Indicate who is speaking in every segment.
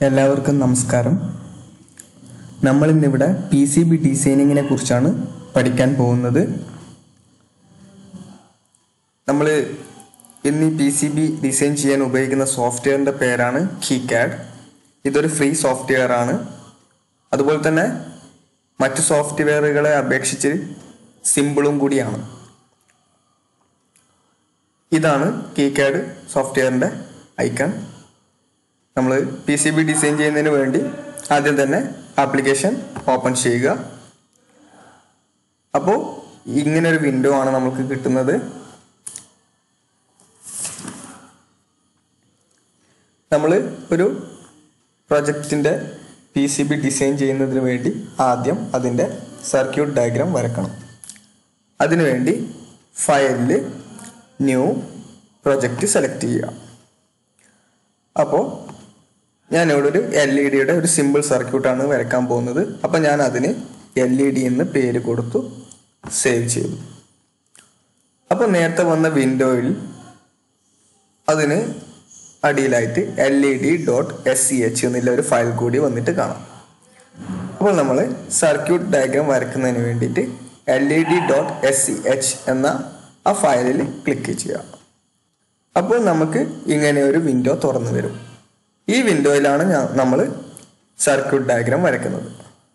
Speaker 1: എല്ലാവർക്കും നമസ്കാരം നമ്മൾ ഇന്നിവിടെ പി സി ബി ഡിസൈനിങ്ങിനെ കുറിച്ചാണ് പഠിക്കാൻ പോകുന്നത് നമ്മൾ ഇന്ന് ഈ പി സി ബി ഡിസൈൻ ചെയ്യാൻ ഉപയോഗിക്കുന്ന സോഫ്റ്റ്വെയറിൻ്റെ പേരാണ് കീകാഡ് ഇതൊരു ഫ്രീ സോഫ്റ്റ്വെയർ ആണ് അതുപോലെ തന്നെ മറ്റു സോഫ്റ്റ്വെയറുകളെ അപേക്ഷിച്ച് സിമ്പിളും കൂടിയാണ് ഇതാണ് കീകാഡ് സോഫ്റ്റ്വെയറിൻ്റെ ഐക്കൺ നമ്മൾ പി സി ബി ഡിസൈൻ ചെയ്യുന്നതിന് വേണ്ടി ആദ്യം തന്നെ ആപ്ലിക്കേഷൻ ഓപ്പൺ ചെയ്യുക അപ്പോൾ ഇങ്ങനെ ഒരു വിൻഡോ ആണ് നമുക്ക് കിട്ടുന്നത് നമ്മൾ ഒരു പ്രൊജക്റ്റിൻ്റെ പി സി ബി ഡിസൈൻ ചെയ്യുന്നതിന് വേണ്ടി ആദ്യം അതിൻ്റെ സർക്യൂട്ട് ഡയഗ്രാം വരക്കണം അതിനുവേണ്ടി ഫയലിൽ ന്യൂ പ്രൊജക്റ്റ് സെലക്ട് ചെയ്യുക അപ്പോൾ ഞാൻ ഇവിടെ ഒരു എൽ ഇ ഡിയുടെ ഒരു സിമ്പിൾ സർക്യൂട്ടാണ് വരയ്ക്കാൻ പോകുന്നത് അപ്പം ഞാൻ അതിന് എൽ ഇ ഡി എന്ന് പേര് കൊടുത്തു സേവ് ചെയ്തു അപ്പോൾ നേരത്തെ വന്ന വിൻഡോയിൽ അതിന് അടിയിലായിട്ട് L E D dot S C H എന്നുള്ള ഒരു ഫയൽ കൂടി വന്നിട്ട് കാണാം അപ്പോൾ നമ്മൾ സർക്യൂട്ട് ഡയഗ്രാം വരയ്ക്കുന്നതിന് വേണ്ടിയിട്ട് L E D dot S C H എന്ന ആ ഫയലിൽ ക്ലിക്ക് ചെയ്യുക അപ്പോൾ നമുക്ക് ഇങ്ങനെ ഒരു വിൻഡോ തുറന്നു വരും ഈ വിൻഡോയിലാണ് നമ്മൾ സർക്യൂട്ട് ഡയഗ്രാം വരയ്ക്കുന്നത്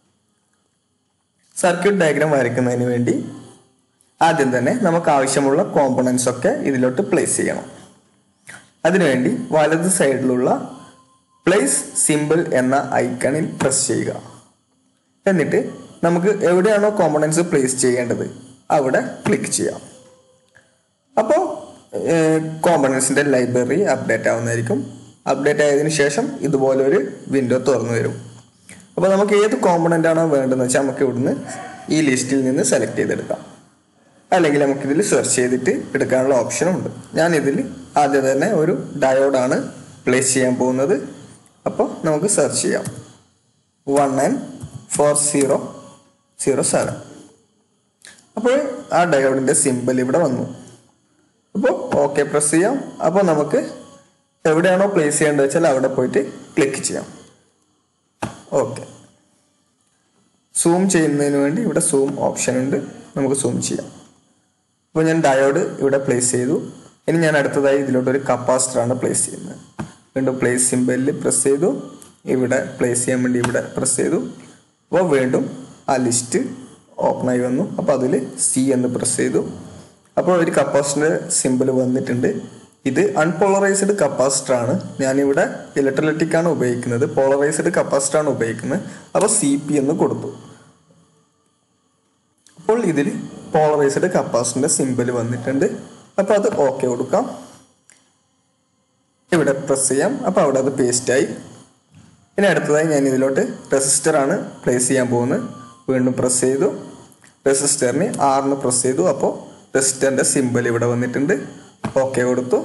Speaker 1: സർക്യൂട്ട് ഡയഗ്രാം വരയ്ക്കുന്നതിന് വേണ്ടി ആദ്യം തന്നെ നമുക്ക് ആവശ്യമുള്ള കോമ്പണൻസ് ഒക്കെ ഇതിലോട്ട് പ്ലേസ് ചെയ്യണം അതിനുവേണ്ടി വലത് സൈഡിലുള്ള പ്ലേസ് സിമ്പിൾ എന്ന ഐക്കണിൽ പ്രസ് ചെയ്യുക എന്നിട്ട് നമുക്ക് എവിടെയാണോ കോമ്പണൻസ് പ്ലേസ് ചെയ്യേണ്ടത് അവിടെ ക്ലിക്ക് ചെയ്യാം അപ്പോൾ കോമ്പണൻസിൻ്റെ ലൈബ്രറി അപ്ഡേറ്റ് ആവുന്നതായിരിക്കും അപ്ഡേറ്റ് ആയതിനു ശേഷം ഇതുപോലെ ഒരു വിൻഡോ തുറന്നു വരും അപ്പോൾ നമുക്ക് ഏത് കോമ്പണൻ്റ് ആണോ വേണ്ടതെന്ന് വെച്ചാൽ നമുക്ക് ഇവിടുന്ന് ഈ ലിസ്റ്റിൽ നിന്ന് സെലക്ട് ചെയ്തെടുക്കാം അല്ലെങ്കിൽ നമുക്കിതിൽ സെർച്ച് ചെയ്തിട്ട് എടുക്കാനുള്ള ഓപ്ഷനും ഉണ്ട് ഞാൻ ഇതിൽ ആദ്യം തന്നെ ഒരു ഡയോഡാണ് പ്ലേസ് ചെയ്യാൻ പോകുന്നത് അപ്പോൾ നമുക്ക് സെർച്ച് ചെയ്യാം one nine four zero zero seven അപ്പോൾ ആ ഡയോഡിൻ്റെ സിമ്പിൾ ഇവിടെ വന്നു അപ്പോൾ ഓക്കെ പ്രസ് ചെയ്യാം അപ്പോൾ നമുക്ക് എവിടെയാണോ പ്ലേസ് ചെയ്യേണ്ടത് വെച്ചാൽ അവിടെ പോയിട്ട് ക്ലിക്ക് ചെയ്യാം ഓക്കെ സൂം ചെയ്യുന്നതിന് വേണ്ടി ഇവിടെ സൂം ഓപ്ഷൻ ഉണ്ട് നമുക്ക് സൂം ചെയ്യാം അപ്പോൾ ഞാൻ ഡയോഡ് ഇവിടെ പ്ലേസ് ചെയ്തു ഇനി ഞാൻ അടുത്തതായി ഇതിലോട്ട് ഒരു കപ്പാസിറ്ററാണ് പ്ലേസ് ചെയ്യുന്നത് വീണ്ടും പ്ലേസ് സിമ്പലിൽ പ്രസ് ചെയ്തു ഇവിടെ പ്ലേസ് ചെയ്യാൻ വേണ്ടി ഇവിടെ പ്രസ് ചെയ്തു അപ്പോൾ വീണ്ടും ആ ലിസ്റ്റ് ഓപ്പൺ ആയി വന്നു അപ്പോൾ അതിൽ സി എന്ന് പ്രസ് ചെയ്തു അപ്പോൾ ഒരു കപ്പാസിറ്റർ സിമ്പിൾ വന്നിട്ടുണ്ട് ഇത് അൺപോളറൈസ്ഡ് കപ്പാസിറ്റർ ആണ് ഞാനിവിടെ ഇലക്ട്രോലറ്റിക് ആണ് ഉപയോഗിക്കുന്നത് പോളറൈസ്ഡ് കപ്പാസിറ്റർ ആണ് ഉപയോഗിക്കുന്നത് അപ്പോൾ സി പി എന്ന് കൊടുത്തു അപ്പോൾ ഇതിൽ പോളറൈസ്ഡ് കപ്പാസിറ്ററിന്റെ സിമ്പിൾ വന്നിട്ടുണ്ട് അപ്പോൾ അത് ഓക്കെ കൊടുക്കാം ഇവിടെ പ്രസ് ചെയ്യാം അപ്പോൾ അവിടെ അത് പേസ്റ്റ് ആയി ഇനി അടുത്തതായി ഞാൻ ഇതിലോട്ട് റെസിസ്റ്റർ ആണ് പ്ലേസ് ചെയ്യാൻ പോകുന്നത് വീണ്ടും പ്രസ് ചെയ്തു റെസിസ്റ്ററിന് ആറിന് പ്രസ് ചെയ്തു അപ്പോൾ റെസിസ്റ്ററിന്റെ സിമ്പിൾ ഇവിടെ വന്നിട്ടുണ്ട് ഓക്കെ കൊടുത്തു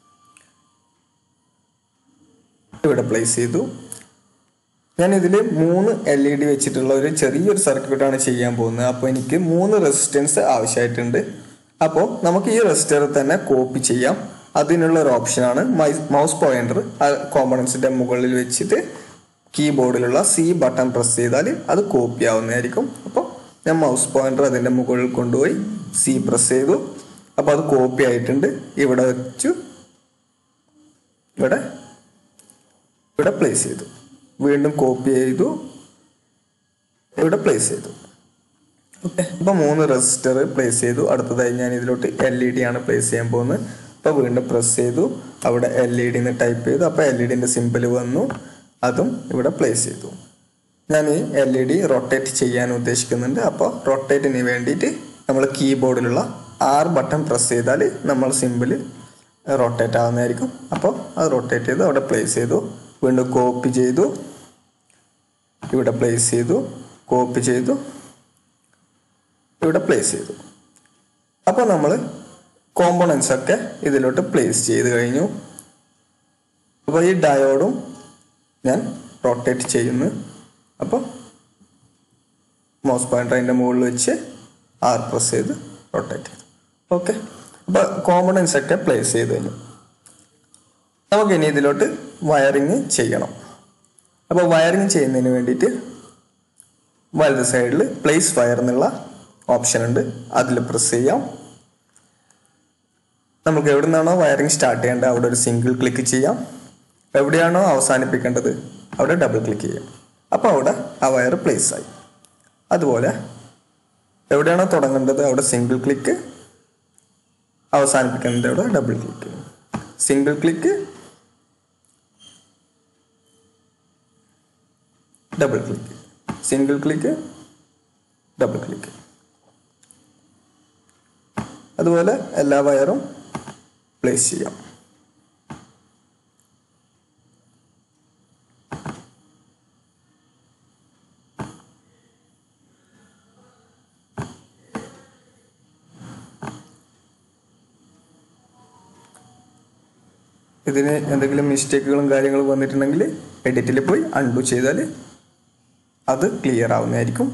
Speaker 1: ഇവിടെ പ്ലേസ് ചെയ്തു ഞാൻ ഇതിൽ മൂന്ന് എൽ ഇ ഡി വെച്ചിട്ടുള്ള ഒരു ചെറിയൊരു സർക്യൂട്ടാണ് ചെയ്യാൻ പോകുന്നത് അപ്പോൾ എനിക്ക് മൂന്ന് റെസിസ്റ്റൻസ് ആവശ്യമായിട്ടുണ്ട് അപ്പോൾ നമുക്ക് ഈ റെസിസ്റ്റർ തന്നെ കോപ്പി ചെയ്യാം അതിനുള്ള ഒരു ഓപ്ഷനാണ് മൗസ് പോയിന്റർ ആ കോമ്പണൻസിന്റെ മുകളിൽ വെച്ചിട്ട് കീബോർഡിലുള്ള സി ബട്ടൺ പ്രസ് ചെയ്താൽ അത് കോപ്പി ആവുന്നതായിരിക്കും അപ്പോൾ ഞാൻ മൗസ് പോയിന്റർ അതിൻ്റെ മുകളിൽ കൊണ്ടുപോയി സി പ്രസ് ചെയ്തു അപ്പോൾ അത് കോപ്പി ആയിട്ടുണ്ട് ഇവിടെ വെച്ചു ഇവിടെ ഇവിടെ പ്ലേസ് ചെയ്തു വീണ്ടും കോപ്പി ചെയ്തു ഇവിടെ പ്ലേസ് ചെയ്തു ഓക്കെ അപ്പോൾ മൂന്ന് റെസിസ്റ്റർ പ്ലേസ് ചെയ്തു അടുത്തതായി ഞാൻ ഇതിലോട്ട് എൽ ഇ ഡി ആണ് പ്ലേസ് ചെയ്യാൻ പോകുന്നത് അപ്പോൾ വീണ്ടും പ്രസ് ചെയ്തു അവിടെ എൽ ഇ ഡി എന്ന് ടൈപ്പ് ചെയ്തു അപ്പോൾ എൽ ഇ ഡിൻ്റെ സിമ്പിൾ വന്നു അതും ഇവിടെ പ്ലേസ് ചെയ്തു ഞാൻ ഈ എൽ ഇ ഡി റൊട്ടേറ്റ് ചെയ്യാൻ ഉദ്ദേശിക്കുന്നുണ്ട് അപ്പോൾ റൊട്ടേറ്റിന് വേണ്ടിയിട്ട് നമ്മൾ കീബോർഡിലുള്ള ആർ ബട്ടൺ പ്രസ് ചെയ്താൽ നമ്മൾ സിമ്പിൾ റൊട്ടേറ്റ് ആവുന്നതായിരിക്കും അപ്പോൾ അത് റൊട്ടേറ്റ് ചെയ്തു അവിടെ പ്ലേസ് ചെയ്തു വീണ്ടും കോപ്പി ചെയ്തു ഇവിടെ പ്ലേസ് ചെയ്തു കോപ്പി ചെയ്തു ഇവിടെ പ്ലേസ് ചെയ്തു അപ്പോൾ നമ്മൾ കോമ്പണൻസ് ഒക്കെ ഇതിലോട്ട് പ്ലേസ് ചെയ്ത് കഴിഞ്ഞു അപ്പോൾ ഈ ഡയോഡും ഞാൻ റൊട്ടേറ്റ് ചെയ്യുന്നു അപ്പോൾ മൗസ് പോയിന്റർ അതിൻ്റെ മുകളിൽ വെച്ച് ആർ പ്രസ് ചെയ്ത് റൊട്ടേറ്റ് ചെയ്തു ഓക്കെ അപ്പോൾ കോമ്പണൻസ് ഒക്കെ പ്ലേസ് ചെയ്ത് കഴിഞ്ഞു നമുക്ക് ഇനി ഇതിലോട്ട് വയറിങ് ചെയ്യണം അപ്പോൾ വയറിങ് ചെയ്യുന്നതിന് വേണ്ടിയിട്ട് വലത് സൈഡിൽ പ്ലേസ് വയർ എന്നുള്ള ഓപ്ഷൻ ഉണ്ട് അതിൽ പ്രസ് ചെയ്യാം നമുക്ക് എവിടെ നിന്നാണോ വയറിങ് സ്റ്റാർട്ട് ചെയ്യേണ്ടത് അവിടെ ഒരു സിംഗിൾ ക്ലിക്ക് ചെയ്യാം എവിടെയാണോ അവസാനിപ്പിക്കേണ്ടത് അവിടെ ഡബിൾ ക്ലിക്ക് ചെയ്യാം അപ്പോൾ അവിടെ ആ വയർ പ്ലേസ് ആയി അതുപോലെ എവിടെയാണോ തുടങ്ങേണ്ടത് അവിടെ സിംഗിൾ ക്ലിക്ക് അവസാനിപ്പിക്കേണ്ടത് അവിടെ double click single click double click single click double click അതുപോലെ എല്ലാ വയറും പ്ലേസ് ചെയ്യാം ഇതിന് എന്തെങ്കിലും മിസ്റ്റേക്കുകളും കാര്യങ്ങളും വന്നിട്ടുണ്ടെങ്കിൽ എഡിറ്റിൽ പോയി അൺഡു ചെയ്താൽ അത് ക്ലിയർ ആവുന്നതായിരിക്കും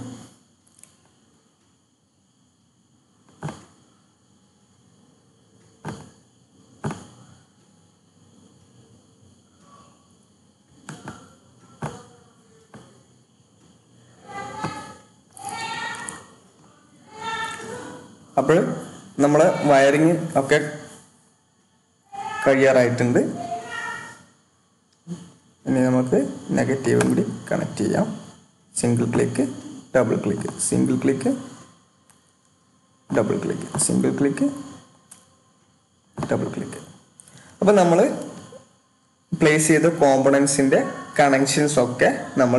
Speaker 1: അപ്പോൾ നമ്മളെ വയറിങ് ഒക്കെ കഴിയാറായിട്ടുണ്ട് ഇനി നമുക്ക് നെഗറ്റീവും കൂടി കണക്ട് ചെയ്യാം single click double click single click double click single click double click അപ്പോൾ നമ്മൾ പ്ലേസ് ചെയ്ത കോമ്പണൻസിൻ്റെ കണക്ഷൻസ് ഒക്കെ നമ്മൾ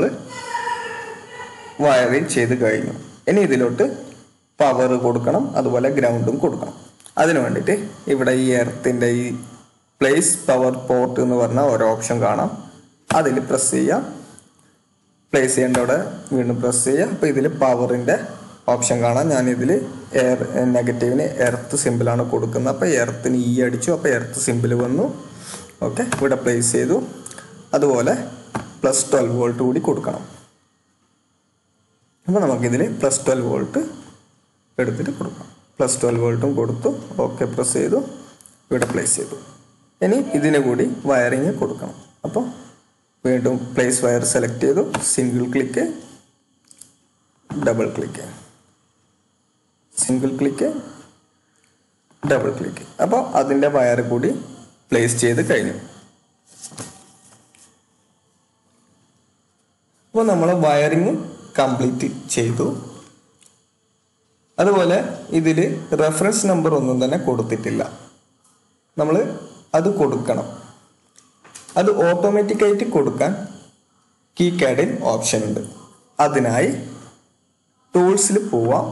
Speaker 1: വയറിൽ ചെയ്ത് കഴിഞ്ഞു ഇനി ഇതിലോട്ട് പവർ കൊടുക്കണം അതുപോലെ ഗ്രൗണ്ടും കൊടുക്കണം അതിനു വേണ്ടിയിട്ട് ഇവിടെ ഈ എർത്തിൻ്റെ ഈ പ്ലേസ് പവർ പോർട്ട് എന്ന് പറഞ്ഞ ഓരോ ഓപ്ഷൻ കാണാം അതിൽ പ്രസ് ചെയ്യാം പ്ലേസ് ചെയ്യേണ്ട അവിടെ വീണ്ടും പ്രസ് ചെയ്യുക അപ്പോൾ ഇതിൽ പവറിൻ്റെ ഓപ്ഷൻ കാണാം ഞാൻ ഇതിൽ എയർ നെഗറ്റീവിന് എർത്ത് സിമ്പിളാണ് കൊടുക്കുന്നത് അപ്പോൾ എർത്തിന് ഇ അടിച്ചു അപ്പോൾ എർത്ത് സിമ്പിൾ വന്നു ഓക്കെ ഇവിടെ പ്ലേസ് ചെയ്തു അതുപോലെ പ്ലസ് ട്വൽവ് വോൾട്ട് കൂടി കൊടുക്കണം അപ്പോൾ നമുക്കിതിൽ പ്ലസ് ട്വൽവ് വോൾട്ട് എടുത്തിട്ട് കൊടുക്കാം പ്ലസ് ട്വൽവ് വോൾട്ടും കൊടുത്തു ഓക്കെ പ്രസ് ചെയ്തു ഇവിടെ പ്ലേസ് ചെയ്തു ഇനി ഇതിന് കൂടി വയറിങ് കൊടുക്കണം അപ്പോൾ വീണ്ടും പ്ലേസ് വയർ സെലക്ട് ചെയ്തു single click double click single click double click അപ്പോൾ അതിൻ്റെ വയർ കൂടി പ്ലേസ് ചെയ്ത് കഴിഞ്ഞു അപ്പോൾ നമ്മൾ വയറിങ് കംപ്ലീറ്റ് ചെയ്തു അതുപോലെ ഇതിൽ റെഫറൻസ് നമ്പർ ഒന്നും തന്നെ കൊടുത്തിട്ടില്ല നമ്മൾ അത് കൊടുക്കണം അത് ഓട്ടോമാറ്റിക്കായിട്ട് കൊടുക്കാൻ കീ കാഡിൽ ഓപ്ഷൻ ഉണ്ട് അതിനായി ടൂൾസിൽ പോവാം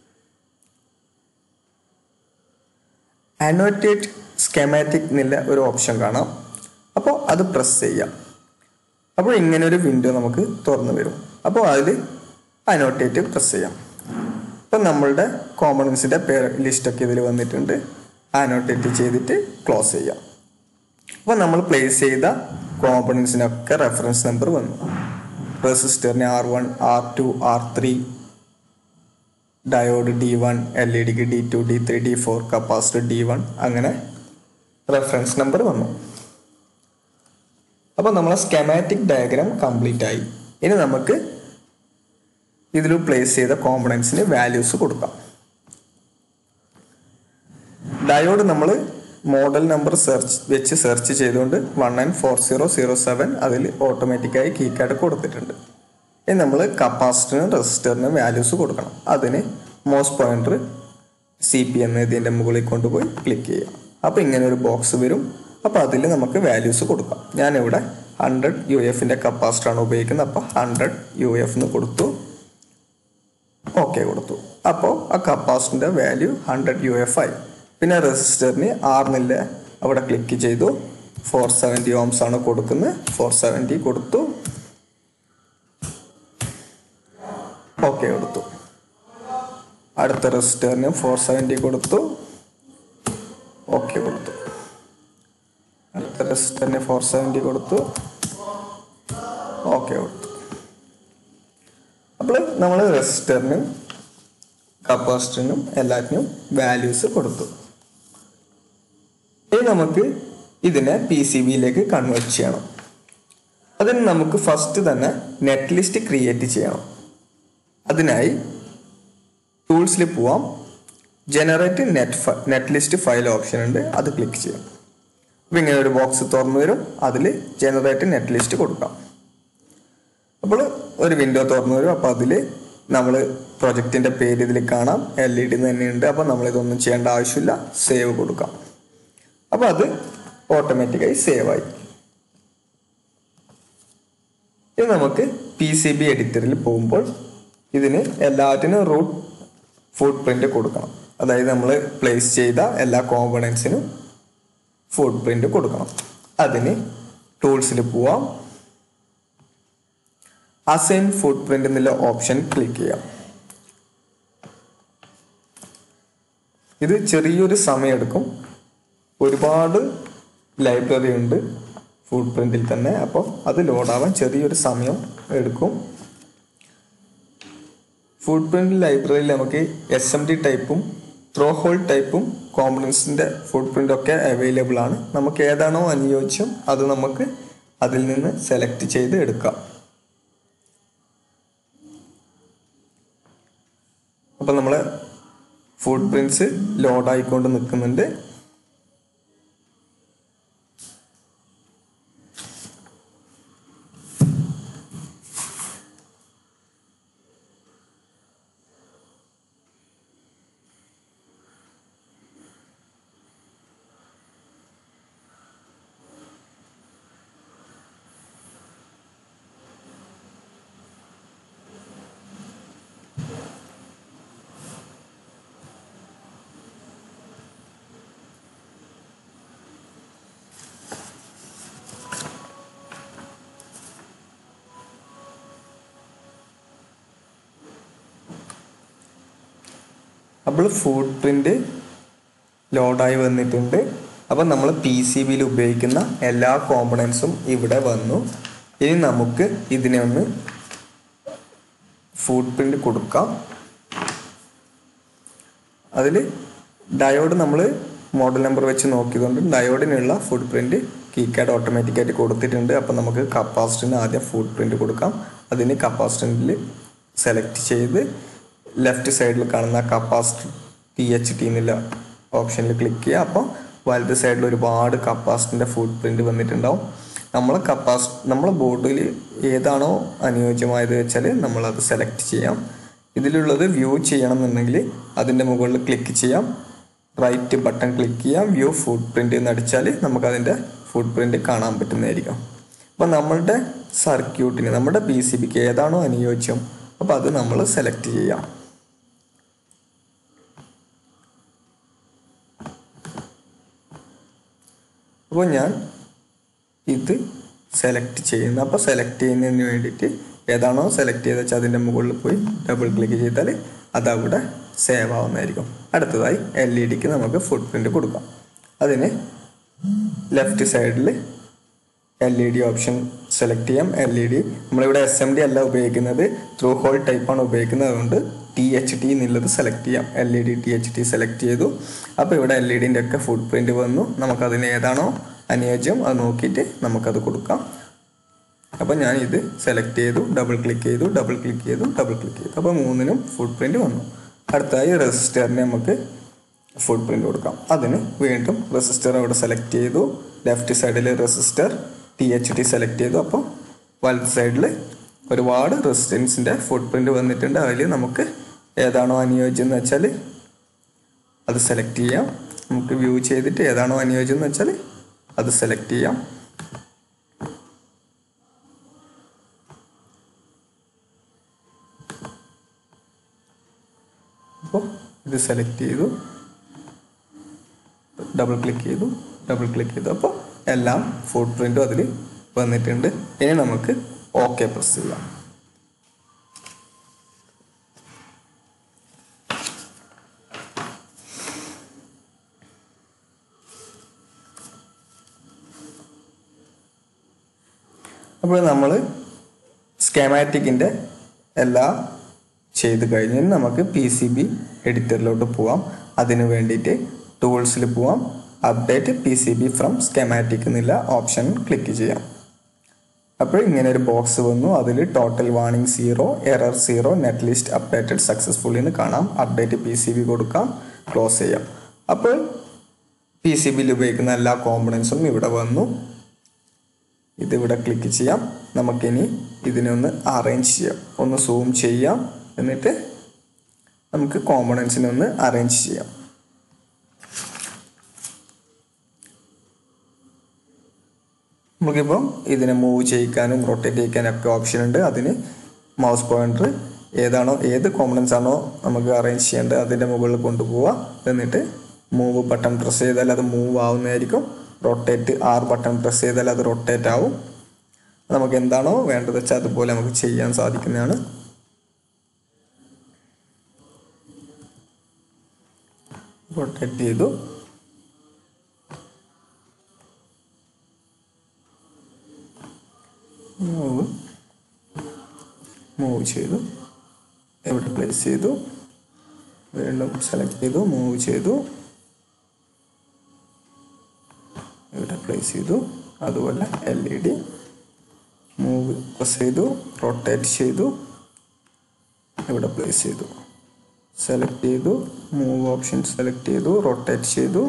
Speaker 1: അനോറ്റേറ്റ് സ്കെമാറ്റിക് എന്നുള്ള ഒരു ഓപ്ഷൻ കാണാം അപ്പോൾ അത് പ്രസ് ചെയ്യാം അപ്പോൾ ഇങ്ങനെ ഒരു വിൻഡോ നമുക്ക് തുറന്നു വരും അപ്പോൾ അതിൽ അനോട്ടേറ്റ് പ്രസ് ചെയ്യാം ഇപ്പം നമ്മളുടെ കോമ്പണൻസിൻ്റെ പേര് ലിസ്റ്റൊക്കെ ഇതിൽ വന്നിട്ടുണ്ട് അനോട്ടേറ്റ് ചെയ്തിട്ട് ക്ലോസ് ചെയ്യാം അപ്പോൾ നമ്മൾ പ്ലേസ് ചെയ്ത കോമ്പണൻസിനൊക്കെ റെഫറൻസ് നമ്പർ വന്നു റെസിസ്റ്ററിന് R one R two R three diode D one L E ഡിക്ക് D two D three D four capacitor D one അങ്ങനെ റെഫറൻസ് നമ്പർ വന്നു അപ്പോൾ നമ്മളെ സ്കെമാറ്റിക് ഡയഗ്രാം കംപ്ലീറ്റ് ആയി ഇനി നമുക്ക് ഇതിൽ പ്ലേസ് ചെയ്ത കോമ്പണൻസിന് വാല്യൂസ് കൊടുക്കാം ഡയോഡ് നമ്മൾ മോഡൽ നമ്പർ സെർച്ച് വെച്ച് സെർച്ച് ചെയ്തുകൊണ്ട് one nine four zero zero seven അതിൽ ഓട്ടോമാറ്റിക്കായി കീ കാർഡ് കൊടുത്തിട്ടുണ്ട് ഇനി നമ്മൾ കപ്പാസിറ്ററിനും റെസിസ്റ്ററിനും വാല്യൂസ് കൊടുക്കണം അതിന് മോസ് പോയിന്റർ സി പി എന്ന ഇതിൻ്റെ മുകളിൽ കൊണ്ടുപോയി ക്ലിക്ക് ചെയ്യാം അപ്പോൾ ഇങ്ങനെ ഒരു ബോക്സ് വരും അപ്പോൾ അതിൽ നമുക്ക് വാല്യൂസ് കൊടുക്കാം ഞാനിവിടെ ഹൺഡ്രഡ് യു എഫിൻ്റെ കപ്പാസിറ്ററാണ് ഉപയോഗിക്കുന്നത് അപ്പോൾ ഹൺഡ്രഡ് യു എഫ് എന്ന് കൊടുത്തു ഓക്കെ കൊടുത്തു അപ്പോൾ ആ കപ്പാസിറ്ററിൻ്റെ വാല്യൂ ഹൺഡ്രഡ് യു എഫ് ആയി പിന്നെ റെസിസ്റ്ററിന് ആറിനില്ല അവിടെ ക്ലിക്ക് ചെയ്തു ഫോർ സെവൻറ്റി ഓംസ് ആണ് കൊടുക്കുന്നത് ഫോർ സെവൻറ്റി കൊടുത്തു ഓക്കെ കൊടുത്തു അടുത്ത റെസിസ്റ്ററിന് ഫോർ സെവൻറ്റി കൊടുത്തു ഓക്കെ കൊടുത്തു അടുത്ത റെസിസ്റ്ററിന് ഫോർ സെവൻറ്റി കൊടുത്തു ഓക്കെ കൊടുത്തു അപ്പോൾ നമ്മൾ റെസിസ്റ്ററിനും കപ്പാസിറ്ററിനും എല്ലാറ്റിനും വാല്യൂസ് കൊടുത്തു ഇനി നമുക്ക് ഇതിനെ പി സി ബിയിലേക്ക് കൺവേർട്ട് ചെയ്യണം അതിന് നമുക്ക് ഫസ്റ്റ് തന്നെ നെറ്റ് ലിസ്റ്റ് ക്രിയേറ്റ് ചെയ്യണം അതിനായി ടൂൾസിൽ പോവാം generate net net list file option ഉണ്ട് അത് ക്ലിക്ക് ചെയ്യാം അപ്പോൾ ഇങ്ങനെ ഒരു ബോക്സ് തുറന്നു വരും അതിൽ ജനറേറ്റ് നെറ്റ് ലിസ്റ്റ് കൊടുക്കാം അപ്പോൾ ഒരു വിൻഡോ തുറന്നു വരും അപ്പോൾ അതിൽ നമ്മൾ പ്രൊജക്റ്റിൻ്റെ പേര് ഇതിൽ കാണാം എൽ ഇ ഡി തന്നെയുണ്ട് അപ്പോൾ നമ്മളിതൊന്നും ചെയ്യേണ്ട ആവശ്യമില്ല സേവ് കൊടുക്കാം അപ്പോൾ അത് ഓട്ടോമാറ്റിക്കായി സേവ് ആയി ഇനി നമുക്ക് പി സി ബി എഡിറ്ററിൽ പോകുമ്പോൾ ഇതിന് എല്ലാറ്റിനും റൂട്ട് ഫുഡ് പ്രിന്റ് കൊടുക്കണം അതായത് നമ്മൾ പ്ലേസ് ചെയ്ത എല്ലാ കോമ്പണൻസിനും ഫുഡ് പ്രിന്റ് കൊടുക്കണം അതിന് ടൂൾസിൽ പോവാം അസൈൻ ഫുഡ് പ്രിന്റ് എന്നുള്ള ഓപ്ഷൻ ക്ലിക്ക് ചെയ്യാം ഇത് ചെറിയൊരു സമയമെടുക്കും ഒരുപാട് ലൈബ്രറി ഉണ്ട് ഫുഡ് പ്രിന്റിൽ തന്നെ അപ്പോൾ അത് ലോഡാവാൻ ചെറിയൊരു സമയം എടുക്കും ഫുഡ് പ്രിന്റ് ലൈബ്രറിയിൽ നമുക്ക് എസ് എം ഡി ടൈപ്പും ത്രോ ഹോൾ ടൈപ്പും കോമ്പണൻസിൻ്റെ ഫുഡ് പ്രിന്റ് ഒക്കെ അവൈലബിൾ ആണ് നമുക്ക് ഏതാണോ അനുയോജ്യം അത് നമുക്ക് അതിൽ നിന്ന് സെലക്ട് ചെയ്ത് എടുക്കാം അപ്പം നമ്മൾ ഫുഡ് പ്രിന്റ്സ് ലോഡായിക്കൊണ്ട് നിൽക്കുന്നുണ്ട് അപ്പോൾ ഫുഡ് പ്രിന്റ് ലോഡായി വന്നിട്ടുണ്ട് അപ്പം നമ്മൾ പി സി ബിയിൽ ഉപയോഗിക്കുന്ന എല്ലാ കോമ്പണൻസും ഇവിടെ വന്നു ഇനി നമുക്ക് ഇതിനെ ഒന്ന് ഫുഡ് പ്രിന്റ് കൊടുക്കാം അതിൽ ഡയോഡ് നമ്മൾ മോഡൽ നമ്പർ വെച്ച് നോക്കിയതുകൊണ്ട് ഡയോഡിനുള്ള ഫുഡ് പ്രിന്റ് കീകാഡ് ഓട്ടോമാറ്റിക്കായിട്ട് കൊടുത്തിട്ടുണ്ട് അപ്പം നമുക്ക് കപ്പാസിറ്ററിന് ആദ്യം ഫുഡ് പ്രിന്റ് കൊടുക്കാം അതിന് കപ്പാസിറ്ററിൽ സെലക്ട് ചെയ്ത് ലെഫ്റ്റ് സൈഡിൽ കാണുന്ന കപ്പാസിറ്റർ ടി എച്ച് ടി എന്നുള്ള ഓപ്ഷനിൽ ക്ലിക്ക് ചെയ്യുക അപ്പോൾ വലത് സൈഡിൽ ഒരുപാട് കപ്പാസിറ്ററിൻ്റെ ഫുഡ് പ്രിന്റ് വന്നിട്ടുണ്ടാവും നമ്മൾ കപ്പാസ് നമ്മളെ ബോർഡിൽ ഏതാണോ അനുയോജ്യമായത് വെച്ചാൽ നമ്മളത് സെലക്ട് ചെയ്യാം ഇതിലുള്ളത് വ്യൂ ചെയ്യണം എന്നുണ്ടെങ്കിൽ അതിൻ്റെ മുകളിൽ ക്ലിക്ക് ചെയ്യാം റൈറ്റ് ബട്ടൺ ക്ലിക്ക് ചെയ്യാം വ്യൂ ഫുഡ് പ്രിന്റ് എന്ന് അടിച്ചാൽ നമുക്ക് അതിൻ്റെ ഫുഡ് പ്രിന്റ് കാണാൻ പറ്റുന്നതായിരിക്കും അപ്പോൾ നമ്മളുടെ സർക്യൂട്ടിന് നമ്മുടെ പി സി ബിക്ക് ഏതാണോ അനുയോജ്യം അപ്പോൾ അത് നമ്മൾ സെലക്ട് ചെയ്യാം അപ്പോൾ ഞാൻ ഇത് സെലക്ട് ചെയ്യുന്നു അപ്പോൾ സെലക്ട് ചെയ്യുന്നതിന് വേണ്ടിയിട്ട് ഏതാണോ സെലക്ട് ചെയ്ത് വെച്ചാൽ അതിൻ്റെ മുകളിൽ പോയി ഡബിൾ ക്ലിക്ക് ചെയ്താൽ അതവിടെ സേവ് ആവുന്നതായിരിക്കും അടുത്തതായി എൽ ഇ ഡിക്ക് നമുക്ക് ഫുട് പ്രിന്റ് കൊടുക്കാം അതിന് ലെഫ്റ്റ് സൈഡിൽ L E D option select ചെയ്യാം എൽ ഇ ഡി നമ്മളിവിടെ എസ് എം ഡി അല്ല ഉപയോഗിക്കുന്നത് ത്രൂ ഹോൾ ടൈപ്പാണ് ഉപയോഗിക്കുന്നത് അതുകൊണ്ട് ടി എച്ച് ടി എന്നുള്ളത് സെലക്ട് ചെയ്യാം L E D T H T select ചെയ്തു അപ്പോൾ ഇവിടെ എൽ ഇ ഡിൻ്റെ ഒക്കെ ഫുട് പ്രിന്റ് വന്നു നമുക്കതിന് ഏതാണോ അനുയോജ്യം അത് നോക്കിയിട്ട് നമുക്കത് കൊടുക്കാം അപ്പോൾ ഞാൻ ഇത് സെലക്ട് ചെയ്തു ഡബിൾ ക്ലിക്ക് ചെയ്തു ഡബിൾ ക്ലിക്ക് ചെയ്തു ഡബിൾ ക്ലിക്ക് ചെയ്തു അപ്പോൾ മൂന്നിനും ഫുട് പ്രിന്റ് വന്നു അടുത്തായി റെസിസ്റ്ററിന് നമുക്ക് ഫുട് പ്രിന്റ് കൊടുക്കാം അതിന് വീണ്ടും റെസിസ്റ്റർ അവിടെ സെലക്ട് ചെയ്തു ലെഫ്റ്റ് സൈഡിൽ resistor T H T select ചെയ്തു അപ്പോൾ വലത് സൈഡിൽ ഒരുപാട് റെസിസ്റ്റൻസിൻ്റെ ഫുട് പ്രിന്റ് വന്നിട്ടുണ്ട് അതിൽ നമുക്ക് ഏതാണോ അനുയോജ്യം എന്ന് വെച്ചാൽ അത് സെലക്ട് ചെയ്യാം നമുക്ക് വ്യൂ ചെയ്തിട്ട് ഏതാണോ അനുയോജ്യം എന്ന് വെച്ചാൽ അത് സെലക്ട് ചെയ്യാം അപ്പോൾ ഇത് സെലക്ട് ചെയ്തു ഡബിൾ ക്ലിക്ക് ചെയ്തു ഡബിൾ ക്ലിക്ക് ചെയ്തു അപ്പോൾ എല്ലാം ഫുട് പ്രിൻറ്റും അതിൽ വന്നിട്ടുണ്ട് ഇനി നമുക്ക് ഓക്കെ പ്രസ് ചെയ്യാം അപ്പോൾ നമ്മൾ സ്കെമാറ്റിക്കിൻ്റെ എല്ലാ ചെയ്ത് കഴിഞ്ഞ് നമുക്ക് പി സി ബി എഡിറ്ററിലോട്ട് പോവാം അതിന് വേണ്ടിയിട്ട് ടൂൾസിൽ പോവാം update P C B from schematic എന്നുള്ള ഓപ്ഷൻ ക്ലിക്ക് ചെയ്യാം അപ്പോൾ ഇങ്ങനെ ഒരു ബോക്സ് വന്നു അതിൽ total warning zero error zero net list updated successfully എന്ന് കാണാം അപ്ഡേറ്റ് പി സി ബി കൊടുക്കാം ക്ലോസ് ചെയ്യാം അപ്പോൾ പി സി ബിയിൽ ഉപയോഗിക്കുന്ന എല്ലാ കോമ്പണൻസും ഇവിടെ വന്നു ഇതിവിടെ ക്ലിക്ക് ചെയ്യാം നമുക്കിനി ഇതിനെ ഒന്ന് അറേഞ്ച് ചെയ്യാം ഒന്ന് സൂം ചെയ്യാം എന്നിട്ട് നമുക്ക് കോമ്പണൻസിനെ ഒന്ന് അറേഞ്ച് ചെയ്യാം നമുക്കിപ്പം ഇതിനെ മൂവ് ചെയ്യിക്കാനും റൊട്ടേറ്റ് ചെയ്യിക്കാനും ഒക്കെ ഓപ്ഷൻ ഉണ്ട് അതിന് മൗസ് പോയിന്റർ ഏതാണോ ഏത് കോമ്പണൻസ് ആണോ നമുക്ക് അറേഞ്ച് ചെയ്യേണ്ടത് അതിൻ്റെ മുകളിൽ കൊണ്ടുപോവുക എന്നിട്ട് മൂവ് ബട്ടൺ പ്രസ് ചെയ്താൽ അത് മൂവ് ആവുന്നതായിരിക്കും റൊട്ടേറ്റ് ആർ ബട്ടൺ പ്രസ് ചെയ്താൽ അത് റൊട്ടേറ്റ് ആവും നമുക്ക് എന്താണോ വേണ്ടത് വെച്ചാൽ അതുപോലെ നമുക്ക് ചെയ്യാൻ സാധിക്കുന്നതാണ് റൊട്ടേറ്റ് ചെയ്തു മൂവ് മൂവ് ചെയ്തു എവിടെ പ്ലേസ് ചെയ്തു വീണ്ടും സെലക്ട് ചെയ്തു മൂവ് ചെയ്തു ഇവിടെ പ്ലേസ് ചെയ്തു അതുപോലെ L E D move press ചെയ്തു റൊട്ടേറ്റ് ചെയ്തു ഇവിടെ പ്ലേസ് ചെയ്തു സെലക്ട് ചെയ്തു മൂവ് ഓപ്ഷൻ സെലക്ട് ചെയ്തു റൊട്ടേറ്റ് ചെയ്തു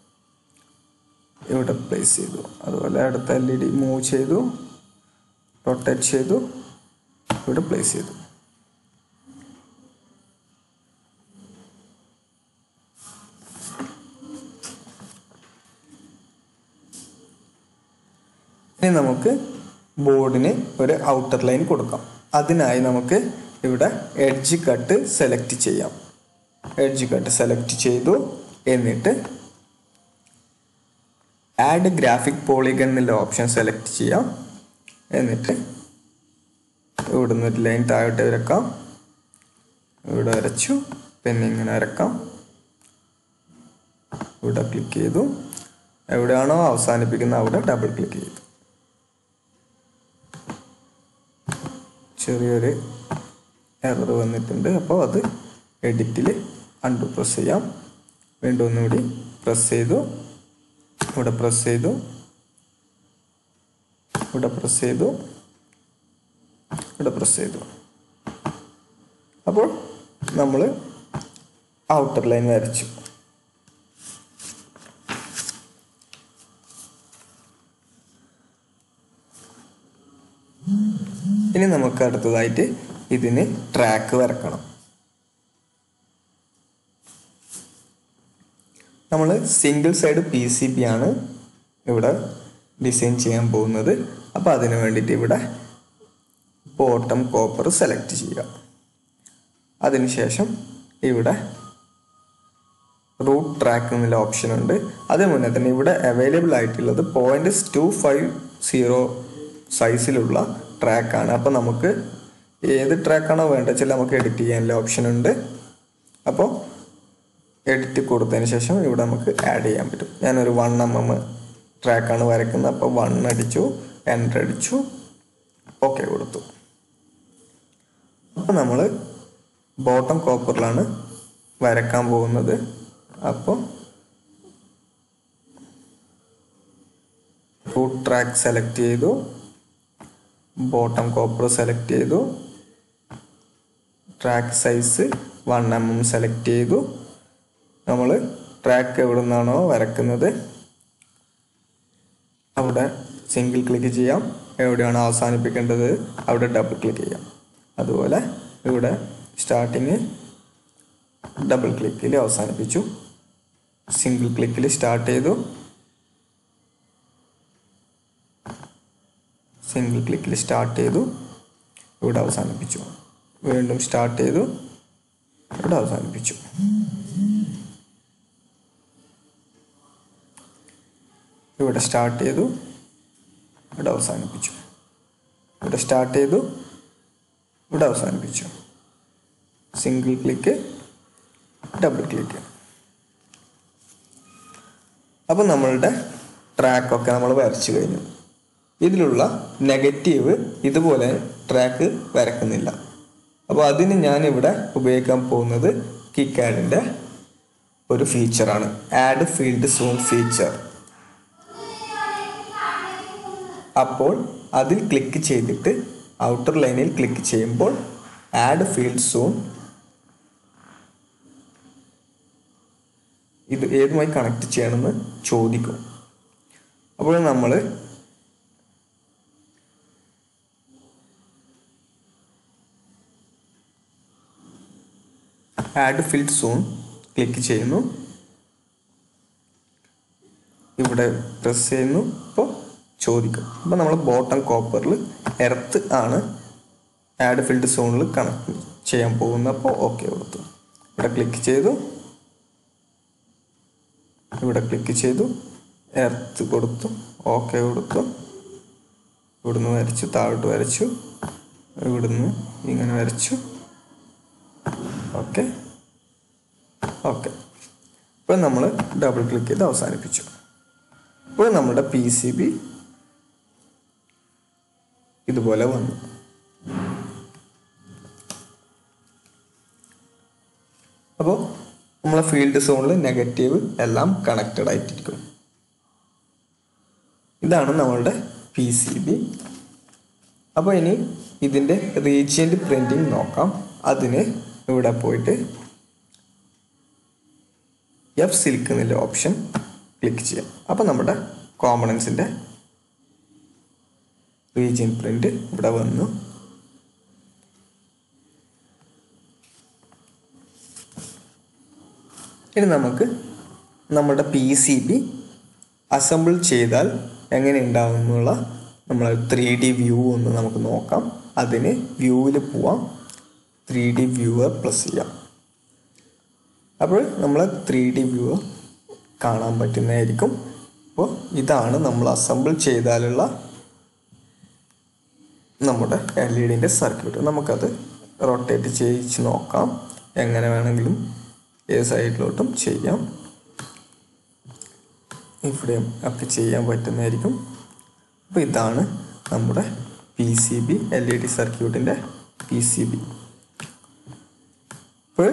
Speaker 1: ഇവിടെ പ്ലേസ് ചെയ്തു അതുപോലെ അടുത്ത എൽ ഇ ഡി മൂവ് ചെയ്തു റൊട്ടേറ്റ് ചെയ്തു ഇവിടെ പ്ലേസ് ചെയ്തു ഇനി നമുക്ക് ബോർഡിന് ഒരു ഔട്ടർ ലൈൻ കൊടുക്കാം അതിനായി നമുക്ക് ഇവിടെ എഡ്ജ് കട്ട് സെലക്ട് ചെയ്യാം എഡ്ജ് കട്ട് സെലക്ട് ചെയ്തു എന്നിട്ട് ആഡ് ഗ്രാഫിക് പോളിഗൺ എന്നുള്ള ഓപ്ഷൻ സെലക്ട് ചെയ്യാം എന്നിട്ട് ഇവിടുന്ന് ഒരു ലൈൻ താഴോട്ട് വരക്കാം ഇവിടെ വരച്ചു പിന്നെ ഇങ്ങനെ വരക്കാം ഇവിടെ ക്ലിക്ക് ചെയ്തു എവിടെയാണോ അവസാനിപ്പിക്കുന്നത് അവിടെ ഡബിൾ ക്ലിക്ക് ചെയ്തു ചെറിയൊരു എറർ വന്നിട്ടുണ്ട് അപ്പോൾ അത് എഡിറ്റിൽ അണ്ടു പ്രസ് ചെയ്യാം വീണ്ടും ഒന്നുകൂടി പ്രസ് ചെയ്തു ഇവിടെ പ്രസ് ചെയ്തു ഇവിടെ പ്രസ് ചെയ്തു ഇവിടെ പ്രസ് ചെയ്തു അപ്പോൾ നമ്മൾ ഔട്ടർ ലൈൻ വരച്ചു ഇനി നമുക്ക് അടുത്തതായിട്ട് ഇതിന് ട്രാക്ക് വരക്കണം നമ്മൾ single side P C B ആണ് ഇവിടെ ഡിസൈൻ ചെയ്യാൻ പോകുന്നത് അപ്പോൾ അതിന് വേണ്ടിയിട്ട് ഇവിടെ ബോട്ടം കോപ്പർ സെലക്ട് ചെയ്യുക അതിനുശേഷം ഇവിടെ റൂട്ട് ട്രാക്ക് എന്നുള്ള ഓപ്ഷൻ ഉണ്ട് അതേ മുന്നേ തന്നെ ഇവിടെ അവൈലബിൾ ആയിട്ടുള്ളത് പോയിന്റ് ടു ഫൈവ് സീറോ സൈസിലുള്ള ട്രാക്കാണ് അപ്പോൾ നമുക്ക് ഏത് ട്രാക്കാണോ വേണ്ടത് വെച്ചാൽ നമുക്ക് എഡിറ്റ് ചെയ്യാനുള്ള ഓപ്ഷൻ ഉണ്ട് അപ്പോൾ എഡിറ്റ് കൊടുത്തതിന് ശേഷം ഇവിടെ നമുക്ക് ആഡ് ചെയ്യാൻ പറ്റും ഞാനൊരു വൺ എം എം ട്രാക്കാണ് വരയ്ക്കുന്നത് അപ്പോൾ വൺ അടിച്ചു എൻ്റർ അടിച്ചു ഓക്കെ കൊടുത്തു അപ്പോൾ നമ്മൾ ബോട്ടം കോപ്പറിലാണ് വരക്കാൻ പോകുന്നത് അപ്പോൾ റൂട്ട് ട്രാക്ക് സെലക്ട് ചെയ്തു ബോട്ടം കോപ്പർ സെലക്ട് ചെയ്തു track size one M M select ചെയ്തു നമ്മൾ ട്രാക്ക് എവിടെ നിന്നാണോ വരക്കുന്നത് അവിടെ സിംഗിൾ ക്ലിക്ക് ചെയ്യാം എവിടെയാണോ അവസാനിപ്പിക്കേണ്ടത് അവിടെ ഡബിൾ ക്ലിക്ക് ചെയ്യാം അതുപോലെ ഇവിടെ സ്റ്റാർട്ടിങ് ഡബിൾ ക്ലിക്കിൽ അവസാനിപ്പിച്ചു സിംഗിൾ ക്ലിക്കിൽ സ്റ്റാർട്ട് ചെയ്തു സിംഗിൾ ക്ലിക്കിൽ സ്റ്റാർട്ട് ചെയ്തു ഇവിടെ അവസാനിപ്പിച്ചു വീണ്ടും സ്റ്റാർട്ട് ചെയ്തു ഇവിടെ അവസാനിപ്പിച്ചു ഇവിടെ സ്റ്റാർട്ട് ചെയ്തു ഇവിടെ അവസാനിപ്പിച്ചു ഇവിടെ സ്റ്റാർട്ട് ചെയ്തു ഇവിടെ അവസാനിപ്പിച്ചു സിംഗിൾ ക്ലിക്ക് ഡബിൾ ക്ലിക്ക് അപ്പോൾ നമ്മളുടെ ട്രാക്കൊക്കെ നമ്മൾ വരച്ചു കഴിഞ്ഞു ഇതിലുള്ള നെഗറ്റീവ് ഇതുപോലെ ട്രാക്ക് വരക്കുന്നില്ല അപ്പോൾ അതിന് ഞാൻ ഇവിടെ ഉപയോഗിക്കാൻ പോകുന്നത് കിക്കാഡിൻ്റെ ഒരു ഫീച്ചറാണ് ആഡ് ഫീൽഡ് സൂം ഫീച്ചർ അപ്പോൾ അതിൽ ക്ലിക്ക് ചെയ്തിട്ട് ഔട്ടർ ലൈനിൽ ക്ലിക്ക് ചെയ്യുമ്പോൾ ആഡ് ഫീൽഡ് സോൺ ഇത് ഏതുമായി കണക്ട് ചെയ്യണമെന്ന് ചോദിക്കും അപ്പോൾ നമ്മൾ ആഡ് ഫീൽഡ് സോൺ ക്ലിക്ക് ചെയ്യുന്നു ഇവിടെ പ്രസ് ചെയ്യുന്നു ഇപ്പോൾ ചോദിക്കും അപ്പോൾ നമ്മൾ ബോട്ടം കോപ്പറിൽ എർത്ത് ആണ് ആഡ് ഫീൽഡ് സോണിൽ കണക്ട് ചെയ്യാൻ പോകുന്നത് അപ്പോൾ ഓക്കെ കൊടുത്തു ഇവിടെ ക്ലിക്ക് ചെയ്തു ഇവിടെ ക്ലിക്ക് ചെയ്തു എർത്ത് കൊടുത്തു ഓക്കെ കൊടുത്തു ഇവിടുന്ന് വരച്ചു താഴോട്ട് വരച്ചു ഇവിടുന്ന് ഇങ്ങനെ വരച്ചു ഓക്കെ ഓക്കെ ഇപ്പോൾ നമ്മൾ ഡബിൾ ക്ലിക്ക് ചെയ്ത് അവസാനിപ്പിച്ചു ഇപ്പോൾ നമ്മുടെ പി സി ബി ഇതുപോലെ വന്നു അപ്പോൾ നമ്മളെ ഫീൽഡ് സോണിൽ നെഗറ്റീവ് എല്ലാം കണക്റ്റഡ് ആയിട്ടിരിക്കും ഇതാണ് നമ്മളുടെ പി സി ബി അപ്പോൾ ഇനി ഇതിൻ്റെ റീജിയൻ്റ് പ്രിൻറ്റിങ് നോക്കാം അതിന് ഇവിടെ പോയിട്ട് എഫ് സിൽക്ക് എന്നുള്ള ഓപ്ഷൻ ക്ലിക്ക് ചെയ്യാം അപ്പോൾ നമ്മുടെ കോമ്പണൻസിൻ്റെ റീജിയൻ പ്രിൻ്റ് ഇവിടെ വന്നു ഇനി നമുക്ക് നമ്മുടെ പി സി ബി അസംബിൾ ചെയ്താൽ എങ്ങനെ ഉണ്ടാവും എന്നുള്ള നമ്മൾ ത്രീ ഡി വ്യൂ ഒന്ന് നമുക്ക് നോക്കാം അതിന് വ്യൂവിൽ പോവാം ത്രീ ഡി വ്യൂവർ പ്ലസ് ചെയ്യാം അപ്പോൾ നമ്മൾ ത്രീ ഡി വ്യൂവർ കാണാൻ പറ്റുന്നതായിരിക്കും അപ്പോൾ ഇതാണ് നമ്മൾ അസംബിൾ ചെയ്താലുള്ള നമ്മുടെ എൽ ഇ ഡിൻ്റെ സർക്യൂട്ട് നമുക്കത് റൊട്ടേറ്റ് ചെയ്യിച്ച് നോക്കാം എങ്ങനെ വേണമെങ്കിലും ഏത് സൈഡിലോട്ടും ചെയ്യാം ഇവിടെയും ഒക്കെ ചെയ്യാൻ പറ്റുന്നതായിരിക്കും അപ്പോൾ ഇതാണ് നമ്മുടെ P C B L E D സർക്യൂട്ടിൻ്റെ പി സി ബി അപ്പോൾ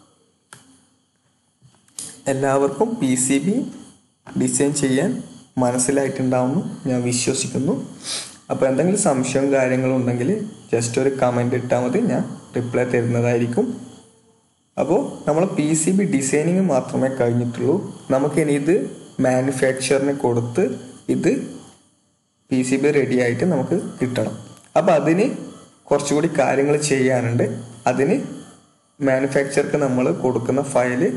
Speaker 1: എല്ലാവർക്കും പി സി ബി ഡിസൈൻ ചെയ്യാൻ മനസ്സിലായിട്ടുണ്ടാവുമെന്ന് ഞാൻ വിശ്വസിക്കുന്നു അപ്പോൾ എന്തെങ്കിലും സംശയവും കാര്യങ്ങളും ഉണ്ടെങ്കിൽ ജസ്റ്റ് ഒരു കമൻ്റ് ഇട്ടാൽ മതി ഞാൻ റിപ്ലൈ തരുന്നതായിരിക്കും അപ്പോൾ നമ്മൾ പി സി ബി ഡിസൈനിങ് മാത്രമേ കഴിഞ്ഞിട്ടുള്ളൂ നമുക്കിനി ഇത് മാനുഫാക്ചറിന് കൊടുത്ത് ഇത് പി സി ബി റെഡി ആയിട്ട് നമുക്ക് കിട്ടണം അപ്പോൾ അതിന് കുറച്ചുകൂടി കാര്യങ്ങൾ ചെയ്യാനുണ്ട് അതിന് മാനുഫാക്ചർക്ക് നമ്മൾ കൊടുക്കുന്ന ഫയല്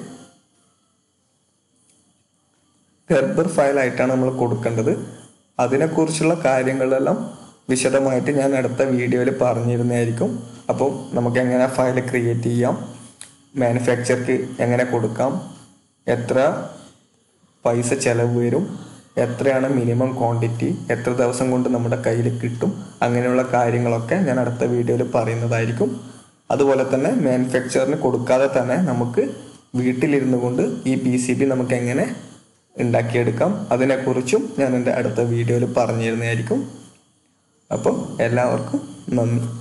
Speaker 1: ഗർബർ ഫയലായിട്ടാണ് നമ്മൾ കൊടുക്കേണ്ടത് അതിനെക്കുറിച്ചുള്ള കാര്യങ്ങളെല്ലാം വിശദമായിട്ട് ഞാൻ അടുത്ത വീഡിയോയിൽ പറഞ്ഞിരുന്നതായിരിക്കും അപ്പോൾ നമുക്ക് എങ്ങനെ ഫയൽ ക്രിയേറ്റ് ചെയ്യാം മാനുഫാക്ചർക്ക് എങ്ങനെ കൊടുക്കാം എത്ര പൈസ ചിലവ് വരും എത്രയാണ് മിനിമം ക്വാണ്ടിറ്റി എത്ര ദിവസം കൊണ്ട് നമ്മുടെ കയ്യിൽ കിട്ടും അങ്ങനെയുള്ള കാര്യങ്ങളൊക്കെ ഞാൻ അടുത്ത വീഡിയോയിൽ പറയുന്നതായിരിക്കും അതുപോലെ തന്നെ മാനുഫാക്ചറിന് കൊടുക്കാതെ തന്നെ നമുക്ക് വീട്ടിലിരുന്നു കൊണ്ട് ഈ പി സി ബി നമുക്ക് എങ്ങനെ ഉണ്ടാക്കിയെടുക്കാം അതിനെക്കുറിച്ചും ഞാൻ എൻ്റെ അടുത്ത വീഡിയോയിൽ പറഞ്ഞു തരുന്നതായിരിക്കും അപ്പം എല്ലാവർക്കും നന്ദി